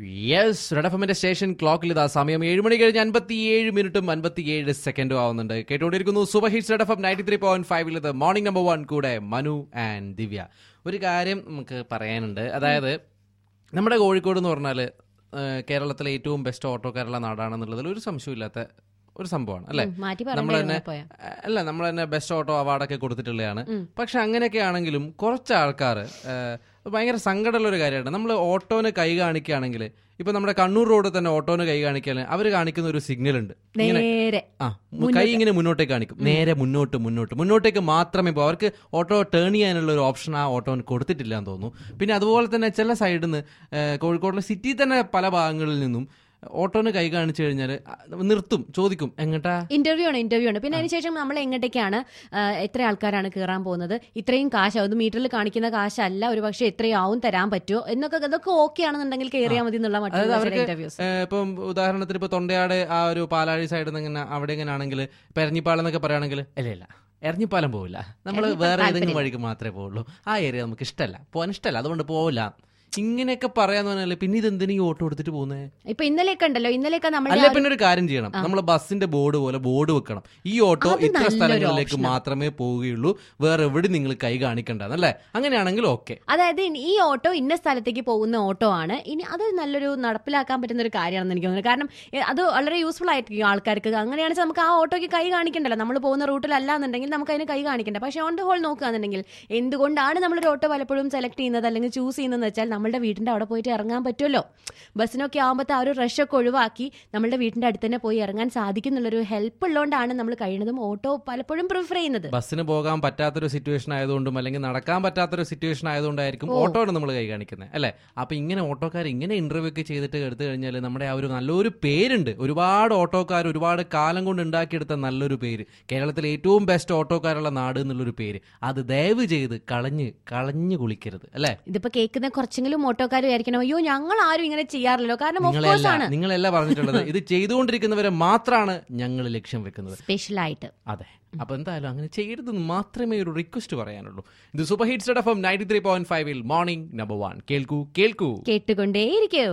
Yes റെഡഫമിന്റെ station ക്ലോക്കിൽ ഇതാ സമയം ഏഴ് മണി കഴിഞ്ഞ് അൻപത്തിയേഴ് മിനിറ്റും അൻപത്തിയേഴ് സെക്കൻഡും ആവുന്നുണ്ട് കേട്ടുകൊണ്ടിരിക്കുന്നു super hits red FM ninety three point ഫൈവിൽ ഇത് മോർണിംഗ് നമ്പർ വൺ കൂടെ മനു ആൻഡ് ദിവ്യ ഒരു കാര്യം നമുക്ക് പറയാനുണ്ട് അതായത് നമ്മുടെ കോഴിക്കോട് എന്ന് പറഞ്ഞാൽ കേരളത്തിലെ ഏറ്റവും ബെസ്റ്റ് ഓട്ടോക്കാരുള്ള നാടാണെന്നുള്ളതിൽ ഒരു സംശയമില്ലാത്ത ഒരു സംഭവമാണ് അല്ലെ ഉം, മാറ്റി നമ്മൾ തന്നെ പറഞ്ഞു പോയാ അല്ല നമ്മൾ തന്നെ ബെസ്റ്റ് ഓട്ടോ അവാർഡൊക്കെ കൊടുത്തിട്ടുള്ളതാണ് പക്ഷെ അങ്ങനെയൊക്കെ ആണെങ്കിലും കുറച്ച് ആൾക്കാർ ഭയങ്കര സങ്കടമുള്ള ഒരു കാര്യമാണ് നമ്മൾ ഓട്ടോന് കൈ കാണിക്കുകയാണെങ്കിൽ ഇപ്പൊ നമ്മുടെ കണ്ണൂർ റോഡ് തന്നെ ഓട്ടോന് കൈ കാണിക്കാൻ അവർ കാണിക്കുന്ന ഒരു സിഗ്നൽ ഉണ്ട് ഇങ്ങനെ നേരെ ആ കൈ ഇങ്ങനെ മുന്നോട്ടേക്ക് കാണിക്കും നേരെ മുന്നോട്ട് മുന്നോട്ട് മുന്നോട്ടേക്ക് മാത്രമേ പോ അവർക്ക് ഓട്ടോ ടേൺ ചെയ്യാനുള്ള ഒരു ഓപ്ഷൻ ആ ഓട്ടോന് കൊടുത്തിട്ടില്ല എന്ന് തോന്നുന്നു പിന്നെ അതുപോലെ തന്നെ ചില സൈഡിൽ നിന്ന് കോഴിക്കോടിലെ സിറ്റി തന്നെ പല ഭാഗങ്ങളിൽ നിന്നും ഓട്ടോന് കൈ കാണിച്ചു കഴിഞ്ഞാൽ നിർത്തും ചോദിക്കും എങ്ങട്ടാ ഇന്റർവ്യൂ ആണ് ഇന്റർവ്യൂ ആണ് പിന്നെ അതിനുശേഷം നമ്മൾ എങ്ങോട്ടേക്കാണ് ആ, എത്ര ആൾക്കാരാണ് കയറാൻ പോകുന്നത് ഇത്രയും കാശ് അത് മീറ്ററിൽ കാണിക്കുന്ന കാശല്ല ഒരു പക്ഷേ എത്രയാവും തരാൻ പറ്റുമോ എന്നൊക്കെ അതൊക്കെ ഓക്കെ ആണെന്നുണ്ടെങ്കിൽ കയറിയാൽ മതി എന്നുള്ള അതായത് മറ്റുള്ള അവർക്ക് ഇന്റർവ്യൂസ് ഏഹ് ഇപ്പം ഉദാഹരണത്തിന് ഇപ്പൊ തൊണ്ടയാട് ആ ഒരു പാലാഴി സൈഡിൽ നിന്ന് ഇങ്ങനെ അവിടെ ഇങ്ങനെ ആണെങ്കിൽ ഇപ്പൊ എരഞ്ഞിപ്പാലം എന്നൊക്കെ പറയുകയാണെങ്കിൽ ഇല്ല ഇല്ല എരഞ്ഞിപ്പാലം പോവില്ല നമ്മൾ എരഞ്ഞിപ്പാലം വേറെ ഏതെങ്കിലും താല്പര്യമില്ല. വഴിക്ക് മാത്രമേ പോവുള്ളൂ ആ ഏരിയ നമുക്ക് ഇഷ്ടമല്ല പോകാൻ ഇഷ്ടമല്ല അതുകൊണ്ട് പോവില്ല ഇങ്ങനെയൊക്കെ പറയാന്ന് പറഞ്ഞാൽ പിന്നെ ഇത് എന്തിനു ഈ ഓട്ടോ എടുത്തിട്ട് പോകുന്നേ ഇപ്പൊ ഇന്നലെയൊക്കെ ഉണ്ടല്ലോ ഇന്നലെയൊക്കെ അല്ല നമ്മുടെ പിന്നെ ഒരു കാര്യം ചെയ്യണം നമ്മൾ ബസ്സിന്റെ ബോർഡ് പോലെ ബോർഡ് വെക്കണം ഈ ഓട്ടോ അത് ഇത്ര നല്ലൊരു സ്ഥലങ്ങളിലേക്ക് option ആ. മാത്രമേ പോവുകയുള്ളൂ വേറെ എവിടെ നിങ്ങൾ കൈ കാണിക്കണ്ടെന്നല്ലേ അങ്ങനെയാണെങ്കിൽ ഓക്കെ അതായത് ഇനി ഈ ഓട്ടോ ഇന്ന സ്ഥലത്തേക്ക് പോകുന്ന ഓട്ടോ ആണ് ഇനി അത് നല്ലൊരു നടപ്പിലാക്കാൻ പറ്റുന്ന ഒരു കാര്യമാണെന്ന് എനിക്ക് തോന്നുന്നത് കാരണം എ, അത് വളരെ യൂസ്ഫുൾ ആയിരിക്കും ആൾക്കാർക്ക് അങ്ങനെയാണെന്ന് നമുക്ക് ആ ഓട്ടോയ്ക്ക് കൈ കാണിക്കണ്ടല്ലോ നമ്മൾ പോകുന്ന റൂട്ടിലല്ല എന്നുണ്ടെങ്കിൽ നമുക്ക് അതിന് കൈ കാണിക്കണ്ട പക്ഷേ ഓൺ ദ ഹോൾ നോക്കുകയാണെന്നുണ്ടെങ്കിൽ എന്തുകൊണ്ടാണ് നമ്മളൊരു ഓട്ടോ പലപ്പോഴും സെലക്ട് ചെയ്യുന്നത് അല്ലെങ്കിൽ ചൂസ് ചെയ്യുന്നതെന്ന് വെച്ചാൽ നമ്മുടെ വീടിന്റെ അവിടെ പോയിട്ട് ഇറങ്ങാൻ പറ്റുമല്ലോ ബസ്സിനൊക്കെ ആകുമ്പോൾ ആ ഒരു റഷൊക്കെ ഒഴിവാക്കി നമ്മുടെ വീടിന്റെ അടുത്ത് തന്നെ പോയി ഇറങ്ങാൻ സാധിക്കും എന്നുള്ളൊരു ഹെൽപ്പ് ഉള്ളതുകൊണ്ടാണ് നമ്മൾ കഴിയുന്നതും ഓട്ടോ പലപ്പോഴും പ്രിഫർ ചെയ്യുന്നത് ബസ്സിന് പോകാൻ പറ്റാത്തൊരു സിറ്റുവേഷൻ ആയതുകൊണ്ടും അല്ലെങ്കിൽ നടക്കാൻ പറ്റാത്തൊരു സിറ്റുവേഷൻ ആയതുകൊണ്ടായിരിക്കും ഓട്ടോയാണ് നമ്മൾ കൈ കാണിക്കുന്നത് അല്ലേ അപ്പൊ ഇങ്ങനെ ഓട്ടോക്കാർ ഇങ്ങനെ ഇന്റർവ്യൂ ഒക്കെ ചെയ്തിട്ട് എടുത്തു കഴിഞ്ഞാൽ നമ്മുടെ ആ ഒരു നല്ലൊരു പേരുണ്ട് ഒരുപാട് ഓട്ടോക്കാർ ഒരുപാട് കാലം കൊണ്ട് ഉണ്ടാക്കിയെടുത്ത നല്ലൊരു പേര് കേരളത്തിലെ ഏറ്റവും ബെസ്റ്റ് ഓട്ടോക്കാരുള്ള നാട് എന്നുള്ളൊരു പേര് അത് ദയവ് ചെയ്ത് കളഞ്ഞ് കളഞ്ഞു കുളിക്കരുത് അല്ലേ ഇതിപ്പോ കേൾക്കുന്ന കുറച്ചെങ്കിലും ഓട്ടോക്കാർ വിചാരിക്കണം അയ്യോ ഞങ്ങൾ ആരും ഇങ്ങനെ ചെയ്യാറില്ലല്ലോ കാരണം ഓഫ് കോഴ്സ് നിങ്ങളെല്ലാം ആണ് നിങ്ങളല്ല പറഞ്ഞിട്ടുള്ളത് ഇത് ചെയ്തുകൊണ്ടിരിക്കുന്നവരെ മാത്രമാണ് ഞങ്ങൾ ലക്ഷ്യം വെക്കുന്നത് സ്പെഷ്യൽ ആയിട്ട് അതെ അപ്പൊ എന്തായാലും അങ്ങനെ ചെയ്യരുതെന്ന് മാത്രമേ ഒരു റിക്വസ്റ്റ് പറയാനുള്ളൂ ഇത് super hits F M ninety three point ഫൈവിൽ മോർണിംഗ് നമ്പർ വൺ കേൾക്കൂ കേൾക്കൂ കേട്ടുകൊണ്ടേയിരിക്കും